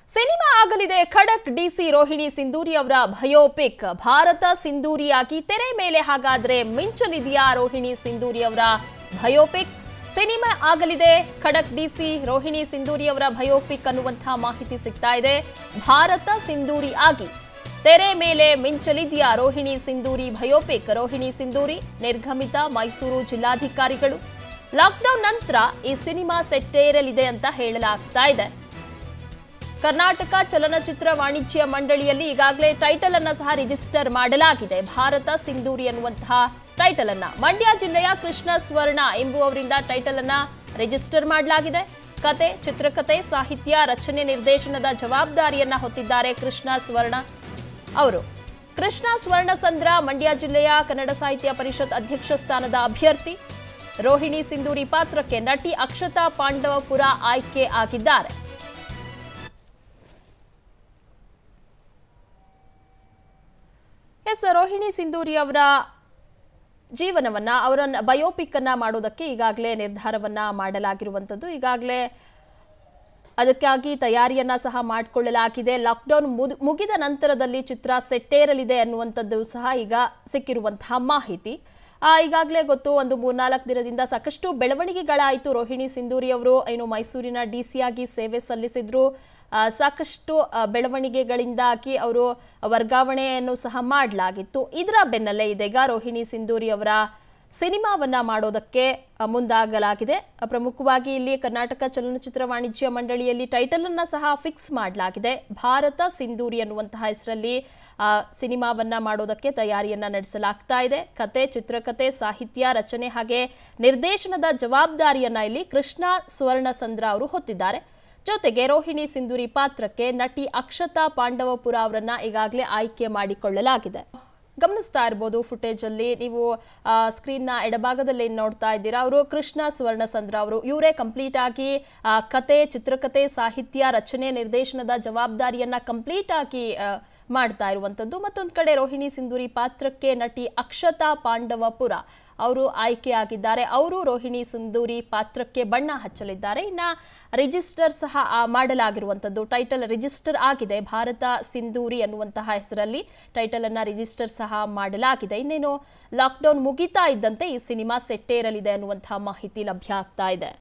cinema ಆಗಲಿದೆ ಖಡಕ್ DC Rohini Sindhuri ಅವರ ಭಯೋಪಿಕ್ ಭಾರತ ಸಿಂಧೂರಿಯಾಗಿ ತೆರೆ ಮೇಲೆ ಹಾಗಾದ್ರೆ ಮಿಂಚಲಿದೆಯಾ ರೋಹಿಣಿ ಸಿಂಧೂರಿ ಅವರ ಭಯೋಪಿಕ್ ಸಿನಿಮಾ ಆಗಲಿದೆ ಖಡಕ್ ಡಿಸಿ ರೋಹಿಣಿ ಸಿಂಧೂರಿ ಅವರ ಭಯೋಪಿಕ್ ಅನ್ನುವಂತಹ ಮಾಹಿತಿ ಸಿಗ್ತಾ ಇದೆ ಭಾರತ ಸಿಂಧೂರಿ ಆಗಿ ತೆರೆ ಮೇಲೆ ಮಿಂಚಲಿದೆಯಾ ರೋಹಿಣಿ ಸಿಂಧೂರಿ ಭಯೋಪಿಕ್ ರೋಹಿಣಿ ಸಿಂಧೂರಿ ನಿರ್ಗಮಿತ ಮೈಸೂರು ಜಿಲ್ಲಾಧಿಕಾರಿಗಳು ಲಾಕ್ಡೌನ್ ನಂತರ ಈ ಸಿನಿಮಾ ಸೆಟ್ಟೇರಲಿದೆ ಅಂತ ಹೇಳಲಾಗ್ತಾ ಇದೆ ಕರ್ನಾಟಕ ಚಲನಚಿತ್ರ ವಾಣಿಜ್ಯ ಮಂಡಳಿಯಲ್ಲಿ ಈಗಾಗಲೇ ಟೈಟಲ್ ಅನ್ನ ಸಹ ರಿಜಿಸ್ಟರ್ ಮಾಡಲಾಗಿದೆ ಭಾರತ ಸಿಂಧೂರಿ ಅನ್ನುವಂತಹ ಟೈಟಲ್ ಅನ್ನ ಮಂಡ್ಯ ಜಿಲ್ಲೆಯ ಕೃಷ್ಣ ಸ್ವರ್ಣ ಎಂಬುವವರಿಂದ ಟೈಟಲ್ ಅನ್ನ ರಿಜಿಸ್ಟರ್ ಮಾಡಲಾಗಿದೆ ಕತೆ ಚಿತ್ರಕಥೆ ಸಾಹಿತ್ಯ ರಚನೆ ನಿರ್ದೇಶನದ ಜವಾಬ್ದಾರಿಯನ್ನ ಹೊತ್ತಿದ್ದಾರೆ ಕೃಷ್ಣ ಸ್ವರ್ಣ ಅವರು ಕೃಷ್ಣ ಸ್ವರ್ಣಸಂದ್ರ ಮಂಡ್ಯ ಜಿಲ್ಲೆಯ ಕನ್ನಡ ಸಾಹಿತ್ಯ ಪರಿಷತ್ ಅಧ್ಯಕ್ಷ ಸ್ಥಾನದ ಅಭ್ಯರ್ಥಿ ರೋಹಿಣಿ ಸಿಂಧೂರಿ ಪಾತ್ರಕ್ಕೆ ನಟಿ ಅಕ್ಷತಾ ಪಾಂಡವಪುರ ಆಯ್ಕೆ ಆಗಿದ್ದಾರೆ ಎಸ್ ರೋಹಿಣಿ ಸಿಂಧೂರಿ ಅವರ ಜೀವನವನ್ನ ಅವರ ಬಯೋಪಿಕ್ ಅನ್ನ ಮಾಡೋದಕ್ಕೆ ಈಗಾಗಲೇ ನಿರ್ಧಾರವನ್ನ ಮಾಡಲಾಗಿರುವಂಥದ್ದು ಈಗಾಗಲೇ ಅದಕ್ಕಾಗಿ ತಯಾರಿಯನ್ನ ಸಹ ಮಾಡಿಕೊಳ್ಳಲಾಗಿದೆ ಲಾಕ್ಡೌನ್ ಮುದ್- ಮುಗಿದ ನಂತರದಲ್ಲಿ ಚಿತ್ರ ಸೆಟ್ಟೇರಲಿದೆ ಅನ್ನುವಂಥದ್ದು ಸಹ ಈಗ ಸಿಕ್ಕಿರುವಂತಹ ಮಾಹಿತಿ ಆ, ಈಗಾಗಲೇ ಗೊತ್ತು ಒಂದು ಮೂರ್ನಾಲ್ಕು ದಿನದಿಂದ ಸಾಕಷ್ಟು ಬೆಳವಣಿಗೆಗಳಾಯಿತು ರೋಹಿಣಿ ಸಿಂಧೂರಿ ಅವರು ಏನು ಮೈಸೂರಿನ ಡಿ ಸಿ ಆಗಿ ಸೇವೆ ಸಲ್ಲಿಸಿದ್ರು ಆ, ಸಾಕಷ್ಟು ಆ, ಬೆಳವಣಿಗೆಗಳಿಂದಾಗಿ ಅವರು ವರ್ಗಾವಣೆಯನ್ನು ಸಹ ಮಾಡಲಾಗಿತ್ತು ಇದರ ಬೆನ್ನಲ್ಲೇ ಇದೀಗ ರೋಹಿಣಿ ಸಿಂಧೂರಿ ಅವರ ಸಿನಿಮಾವನ್ನ ಮಾಡೋದಕ್ಕೆ ಆ, ಮುಂದಾಗಲಾಗಿದೆ ಆ, ಪ್ರಮುಖವಾಗಿ ಇಲ್ಲಿ ಕರ್ನಾಟಕ ಚಲನಚಿತ್ರ ವಾಣಿಜ್ಯ ಮಂಡಳಿಯಲ್ಲಿ ಟೈಟಲ್ ಅನ್ನ ಸಹ ಫಿಕ್ಸ್ ಮಾಡಲಾಗಿದೆ ಭಾರತ ಸಿಂಧೂರಿ ಅನ್ನುವಂತಹ ಹೆಸರಲ್ಲಿ ಆ, ಸಿನಿಮಾವನ್ನ ಮಾಡೋದಕ್ಕೆ ತಯಾರಿಯನ್ನ ನಡೆಸಲಾಗ್ತಾ ಇದೆ ಕತೆ ಚಿತ್ರಕಥೆ ಸಾಹಿತ್ಯ ರಚನೆ ಹಾಗೆ ನಿರ್ದೇಶನದ ಜವಾಬ್ದಾರಿಯನ್ನ ಇಲ್ಲಿ ಕೃಷ್ಣ ಸುವರ್ಣಸಂದ್ರ ಅವರು ಹೊತ್ತಿದ್ದಾರೆ ಜೊತೆಗೆ ರೋಹಿಣಿ ಸಿಂಧೂರಿ ಪಾತ್ರಕ್ಕೆ ನಟಿ ಅಕ್ಷತಾ ಪಾಂಡವಪುರ ಅವರನ್ನ ಈಗಾಗಲೇ ಆಯ್ಕೆ ಮಾಡಿಕೊಳ್ಳಲಾಗಿದೆ ಗಮನಿಸ್ತಾ ಇರ್ಬೋದು ಫುಟೇಜ್ ಅಲ್ಲಿ ನೀವು ಸ್ಕ್ರೀನ್ನ ಎಡಭಾಗದಲ್ಲಿ ಏನ್ ನೋಡ್ತಾ ಇದ್ದೀರಾ ಅವರು ಕೃಷ್ಣ ಸುವರ್ಣಸಂದ್ರ ಅವರು ಇವರೇ ಕಂಪ್ಲೀಟ್ ಆಗಿ ಆ, ಕತೆ ಚಿತ್ರಕಥೆ ಸಾಹಿತ್ಯ ರಚನೆ ನಿರ್ದೇಶನದ ಜವಾಬ್ದಾರಿಯನ್ನ ಕಂಪ್ಲೀಟ್ ಆಗಿ ಆ, ಮಾಡ್ತಾ ಇರುವಂಥದ್ದು ಮತ್ತೊಂದು ಕಡೆ ರೋಹಿಣಿ ಸಿಂಧೂರಿ ಪಾತ್ರಕ್ಕೆ ನಟಿ ಅಕ್ಷತಾ ಪಾಂಡವಪುರ ಅವರು ಆಯ್ಕೆಯಾಗಿದ್ದಾರೆ ಅವರು ರೋಹಿಣಿ ಸಿಂಧೂರಿ ಪಾತ್ರಕ್ಕೆ ಬಣ್ಣ ಹಚ್ಚಲಿದ್ದಾರೆ ಇನ್ನ ರಿಜಿಸ್ಟರ್ ಸಹ ಆ, ಮಾಡಲಾಗಿರುವಂಥದ್ದು ಟೈಟಲ್ ರಿಜಿಸ್ಟರ್ ಆಗಿದೆ ಭಾರತ ಸಿಂಧೂರಿ ಅನ್ನುವಂತಹ ಹೆಸರಲ್ಲಿ ಟೈಟಲ್ ಅನ್ನ ರಿಜಿಸ್ಟರ್ ಸಹ ಮಾಡಲಾಗಿದೆ ಇನ್ನೇನು ಲಾಕ್ಡೌನ್ ಮುಗಿತಾ ಇದ್ದಂತೆ ಈ ಸಿನಿಮಾ ಸೆಟ್ಟೇರಲಿದೆ ಅನ್ನುವಂತಹ ಮಾಹಿತಿ ಲಭ್ಯ ಆಗ್ತಾ ಇದೆ